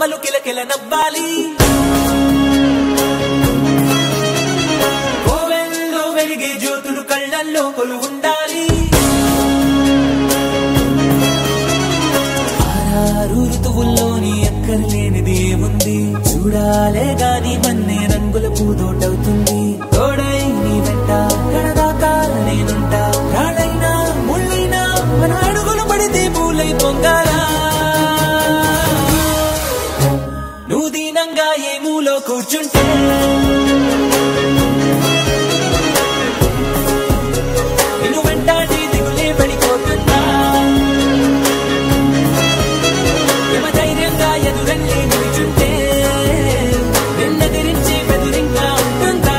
కొమ్మలు కిలకిల నవ్వాలి కోవెల్లో వెలిగే జ్యోతులు కళ్ళల్లో కొలు ఉండాలి ఆరారు ఋతువుల్లోని ఎక్కర్లేనిది ఏముంది చూడాలే గాని మన్నే రంగుల పూదోటవుతుంది తోడై నీ వెంట కడదాకా నేనుంటా రాడైనా ముళ్ళైనా మన అడుగులు పడితే పూలై పొంగాలా నువ్వు దీనంగా ఏ మూలో కూర్చుంటే నిన్ను వెంటాడి దిగులే పడిపోతుందా యమ ధైర్యంగా ఎదురల్లి నిలుచుంటే నిన్నెదిరించి బెదిరింగా ఉంటుందా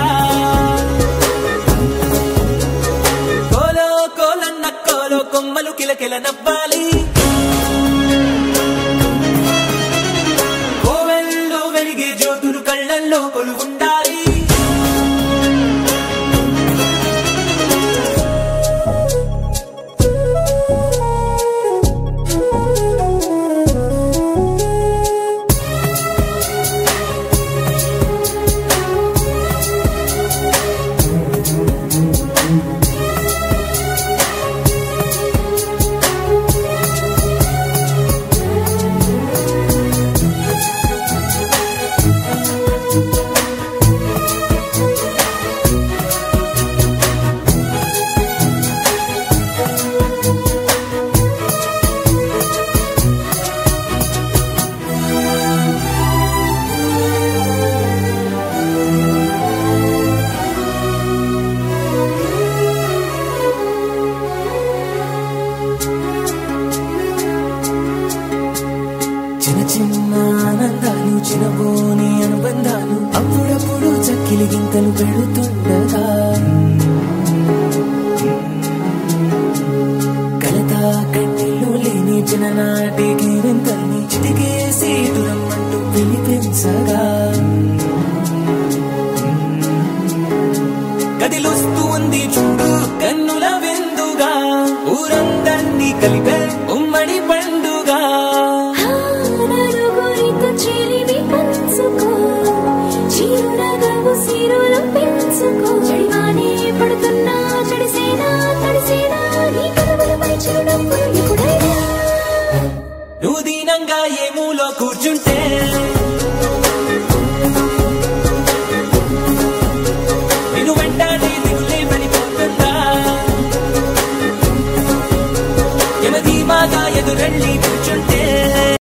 కోలో కోలన్న కోలో కొమ్మలు కిలకిల నవ్వాలి కోవెల్లో వెలిగే జ్యోతులు కళ్ళల్లో కొలు ఉండాలి చిన్న చిన్న ఆనందాలు చిన్నబోని అనుబంధాలు అప్పుడప్పుడు చక్కిలి గింతలు పెడుతుండగా కలత కన్నీళ్ళు లేని చిన్ననాటి గిరింతల్ని చిటికేసి దురమ్మంటూ పిలిపించగా గదిలొస్తూ ఉంది చూడు కన్నుల విందుగా ఊరందర్నీ కలిపే ఉమ్మడి పండుగ నలుగురితో చెలిమి పంచుకో చిరునగవు సిరులు పెంచుకో చెడివానే పడుతున్నా చెడిసేనా తడిసేనా నీ కనుమలపై చిరునవ్వులు ఎప్పుడైనా నువ్వు దీనంగా ఏ మూలో కూర్చుంటే నిన్ను వెంటాడి దిగులే పడిపోతుందా యమ ధీమాగా ఎదురెళ్ళి కూర్చుంటే